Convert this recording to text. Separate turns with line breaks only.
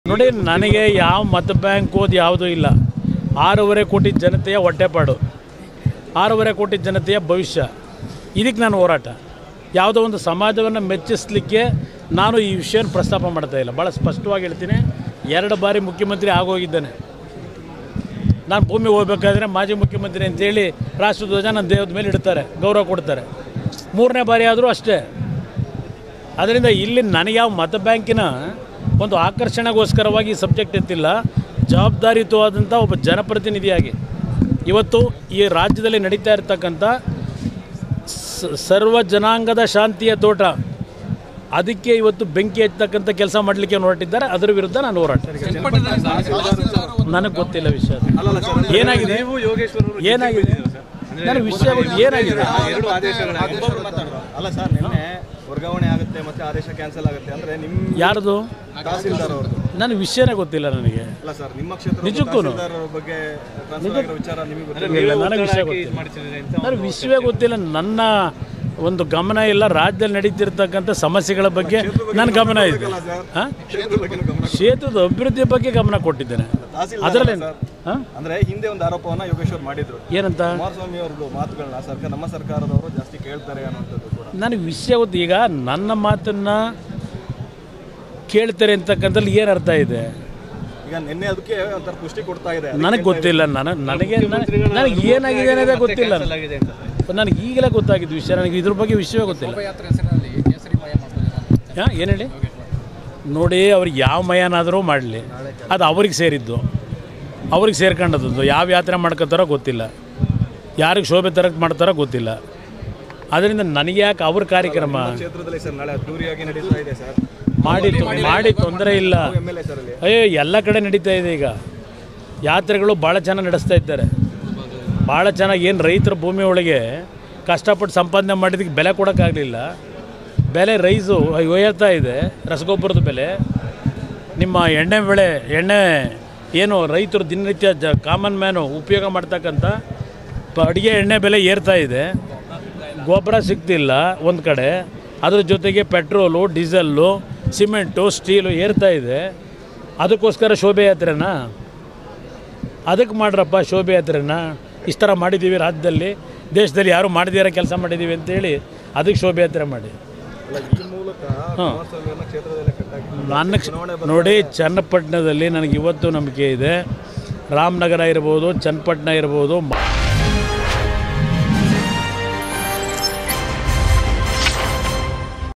ನೋಡಿ ನನಗೆ ಯಾವ ಮತ ಬ್ಯಾಂಕ್ ಓದ್ ಯಾವುದೂ ಇಲ್ಲ ಆರೂವರೆ ಕೋಟಿ ಜನತೆಯ ಹೊಟ್ಟೆಪಾಡು ಆರೂವರೆ ಕೋಟಿ ಜನತೆಯ ಭವಿಷ್ಯ ಇದಕ್ಕೆ ನಾನು ಹೋರಾಟ ಯಾವುದೋ ಒಂದು ಸಮಾಜವನ್ನು ಮೆಚ್ಚಿಸಲಿಕ್ಕೆ ನಾನು ಈ ವಿಷಯನ ಪ್ರಸ್ತಾಪ ಮಾಡ್ತಾ ಇಲ್ಲ ಭಾಳ ಸ್ಪಷ್ಟವಾಗಿ ಹೇಳ್ತೀನಿ ಎರಡು ಬಾರಿ ಮುಖ್ಯಮಂತ್ರಿ ಆಗೋಗಿದ್ದೇನೆ ನಾನು ಭೂಮಿ ಹೋಗ್ಬೇಕಾದ್ರೆ ಮಾಜಿ ಮುಖ್ಯಮಂತ್ರಿ ಅಂತೇಳಿ ರಾಷ್ಟ್ರಧ್ವಜ ನನ್ನ ದೇಹದ ಮೇಲೆ ಇಡ್ತಾರೆ ಗೌರವ ಕೊಡ್ತಾರೆ ಮೂರನೇ ಬಾರಿ ಆದರೂ ಅಷ್ಟೇ ಅದರಿಂದ ಇಲ್ಲಿ ನನಗೆ ಯಾವ ಮತ ಬ್ಯಾಂಕಿನ ಒಂದು ಆಕರ್ಷಣೆಗೋಸ್ಕರವಾಗಿ ಈ ಸಬ್ಜೆಕ್ಟ್ ಎತ್ತಿಲ್ಲ ಜವಾಬ್ದಾರಿಯುತವಾದಂಥ ಒಬ್ಬ ಜನಪ್ರತಿನಿಧಿಯಾಗಿ ಇವತ್ತು ಈ ರಾಜ್ಯದಲ್ಲಿ ನಡೀತಾ ಇರತಕ್ಕಂಥ ಸ- ಸರ್ವ ಜನಾಂಗದ ಶಾಂತಿಯ ತೋಟ ಅದಕ್ಕೆ ಇವತ್ತು ಬೆಂಕಿ ಹಚ್ಚತಕ್ಕಂಥ ಕೆಲಸ ಮಾಡಲಿಕ್ಕೆ ಹೊರಟಿದ್ದಾರೆ ಅದರ ವಿರುದ್ಧ ನಾನು ಹೋರಾಟ ನನಗೆ ಗೊತ್ತಿಲ್ಲ ವಿಷಯ ಅದು. ಏನಾಗಿದೆ
ನೀವು ಯೋಗೇಶ್ವರ್ ಅವರು
ಏನಾಗಿದೆ ನನಗೆ ವಿಷಯ ಗೊತ್ತು. ಏನಾಗಿದೆ
ಎರಡು ಆದೇಶಗಳು
ಅಲ್ಲ ಸರ್ ನಿನ್ನೆ ವರ್ಗಾವಣೆ ಆಗುತ್ತೆ ಮತ್ತೆ ಆದೇಶ ಕ್ಯಾನ್ಸಲ್ ಆಗುತ್ತೆ ಅಂದ್ರೆ ನಿಮ್
ಯಾರ್ದು
ತಹಸೀಲ್ದಾರ್ ಅವ್ರದ್ದು
ನನಗೆ ವಿಷಯನೇ ಗೊತ್ತಿಲ್ಲ ನನಗೆ
ಅಲ್ಲ ಸರ್ ನಿಮ್ಮ ಕ್ಷೇತ್ರ
ನಿಜಕ್ಕೂನು?
ತಹಸೀಲ್ದಾರ್ ಅವ್ರ ಬಗ್ಗೆ ಟ್ರಾನ್ಸ್ಫರ್ ಆಗಿರೋ ವಿಚಾರ ನಿಮಗೆ ಗೊತ್ತಿಲ್ಲ
ಇಲ್ಲ, ನನಗೆ ವಿಷಯ ಗೊತ್ತಿಲ್ಲ
ಮಾಡ್ತಿದ್ದಾರೆ ಅಂತ
ನನಗೆ ವಿಷಯವೇ ಗೊತ್ತಿಲ್ಲ ನನ್ನ ಒಂದು ಗಮನ ಇಲ್ಲ ರಾಜ್ಯದಲ್ಲಿ ನಡೀತಿರ್ತಕ್ಕಂಥ ಸಮಸ್ಯೆಗಳ ಬಗ್ಗೆ ನನ್ನ ಗಮನ ಇದೆ ಹಾಂ
ಕ್ಷೇತ್ರದ ಬಗ್ಗೆ ಗಮನ
ಕ್ಷೇತ್ರದ ಅಭಿವೃದ್ಧಿ ಬಗ್ಗೆ ಗಮನ ಕೊಟ್ಟಿದ್ದೇನೆ
ತಹಸೀಲ್ದಾರ್
ಅದರಲ್ಲಿ
ಸರ್
ಹಾಂ
ಅಂದ್ರೆ ಹಿಂದೆ ಒಂದು ಆರೋಪವನ್ನ ಯೋಗೇಶ್ವರ್ ಮಾಡಿದ್ರು
ಏನಂತ
ಕುಮಾರಸ್ವಾಮಿ ಅವ್ರದ್ದು ಮಾತುಗಳನ್ನ ಸರ್ಕಾರ ನಮ್ಮ ಸರ್ಕಾರದವರು ಜಾಸ್ತಿ ಕೇಳ್ತಾರೆ ಅನ್ನೋಂಥದ್ದು ಕೂಡ
ನನಗೆ ವಿಷಯ ಗೊತ್ತು ಈಗ ನನ್ನ ಮಾತನ್ನು ಕೇಳ್ತಾರೆ ಅಂತಕ್ಕಂಥಲ್ಲಿ ಏನು ಅರ್ಥ ಇದೆ
ಈಗ ನಿನ್ನೆ ಅದಕ್ಕೆ ಒಂಥರ ಪುಷ್ಟಿ ಕೊಡ್ತಾ ಇದೆ
ನನಗೆ ಗೊತ್ತಿಲ್ಲ ನನಗೆ ನನಗೆ ನನಗೆ ಏನಾಗಿದೆ ಅನ್ನೋದೇ ಗೊತ್ತಿಲ್ಲ
ಆಗಿದೆ ಅಂತ
ನನಗೆ ಈಗಲೇ ಗೊತ್ತಾಗಿದ್ದು ವಿಷಯ ನನಗೆ ಇದ್ರ ಬಗ್ಗೆ ವಿಷಯವೇ ಗೊತ್ತಿಲ್ಲ ಹಾಂ ಏನು ಹೇಳಿ ನೋಡಿ ಅವ್ರಿಗೆ ಯಾವ ಮಯಾನಾದರೂ ಮಾಡಲಿ ಅದು ಅವ್ರಿಗೆ ಸೇರಿದ್ದು ಅವ್ರಿಗೆ ಸೇರ್ಕೊಂಡದ್ದು ಯಾವ ಯಾತ್ರೆ ಮಾಡ್ಕೋತಾರೋ ಗೊತ್ತಿಲ್ಲ ಯಾರಿಗೆ ಶೋಭೆ ತರಕ್ಕೆ ಮಾಡ್ತಾರೋ ಗೊತ್ತಿಲ್ಲ ಅದರಿಂದ ನನಗೆ ಯಾಕೆ ಅವ್ರ ಕಾರ್ಯಕ್ರಮ
ಕ್ಷೇತ್ರದಲ್ಲಿ ಸರ್ ನಾಳೆ ಅದ್ದೂರಿಯಾಗಿ ನಡೀತಾ ಇದೆ ಸರ್
ಮಾಡಿ ಮಾಡಿ ತೊಂದರೆ ಇಲ್ಲ
ಎಮ್ ಎಲ್ ಎ ಸರ್ ಅಲ್ಲಿ
ಅಯ್ಯೋ ಎಲ್ಲ ಕಡೆ ನಡೀತಾ ಇದೆ ಈಗ ಯಾತ್ರೆಗಳು ಭಾಳ ಚೆನ್ನಾಗಿ ನಡೆಸ್ತಾ ಇದ್ದಾರೆ ಭಾಳ ಚೆನ್ನಾಗಿ ಏನು ರೈತರ ಭೂಮಿ ಒಳಗೆ ಕಷ್ಟಪಟ್ಟು ಸಂಪಾದನೆ ಮಾಡಿದ್ದಕ್ಕೆ ಬೆಲೆ ಕೊಡೋಕ್ಕಾಗಲಿಲ್ಲ ಬೆಲೆ ರೈಸು ಒಯ್ಯತ್ತಾ ಇದೆ ರಸಗೊಬ್ಬರದ ಬೆಲೆ ನಿಮ್ಮ ಎಣ್ಣೆ ಬೆಳೆ ಎಣ್ಣೆ ಏನು ರೈತರು ದಿನನಿತ್ಯ ಜ ಕಾಮನ್ ಮ್ಯಾನು ಉಪಯೋಗ ಮಾಡ್ತಕ್ಕಂಥ ಪ- ಅಡುಗೆ ಎಣ್ಣೆ ಬೆಲೆ ಏರ್ತಾ ಇದೆ ಗೊಬ್ಬರ ಸಿಗ್ತಿಲ್ಲ ಒಂದು ಕಡೆ ಅದ್ರ ಜೊತೆಗೆ ಪೆಟ್ರೋಲು ಡೀಸೆಲ್ಲು ಸಿಮೆಂಟು ಸ್ಟೀಲು ಏರ್ತಾ ಇದೆ ಅದಕ್ಕೋಸ್ಕರ ಶೋಭೆ ಯಾತ್ರೆನಾ ಅದಕ್ಕೆ ಮಾಡ್ರಪ್ಪ ಶೋಭೆ ಯಾತ್ರೆನ ಇಷ್ಟು ಥರ ಮಾಡಿದ್ದೀವಿ ರಾಜ್ಯದಲ್ಲಿ ದೇಶದಲ್ಲಿ ಯಾರು ಮಾಡದಿರೋ ಕೆಲಸ ಮಾಡಿದ್ದೀವಿ ಅಂತೇಳಿ ಅದಕ್ಕೆ ಶೋಭೆ ಯಾತ್ರೆ ಮಾಡಿ
ಅಲ್ಲ ಈ ಮೂಲಕ ಕುಮಾರಸ್ವಾಮಿಯವ್ರನ್ನ ಕ್ಷೇತ್ರದಲ್ಲೇ ಕಟ್ಟಾಕಿ
ನನ್ನ ಕ್ಷ- ನೋಡಿ ಚನ್ನಪಟ್ಟಣದಲ್ಲಿ ನನಗೆ ಇವತ್ತು ನಂಬಿಕೆ ಇದೆ ರಾಮನಗರ ಇರ್ಬೋದು ಚನ್ನಪಟ್ಟಣ ಇರ್ಬೋದು ಮ-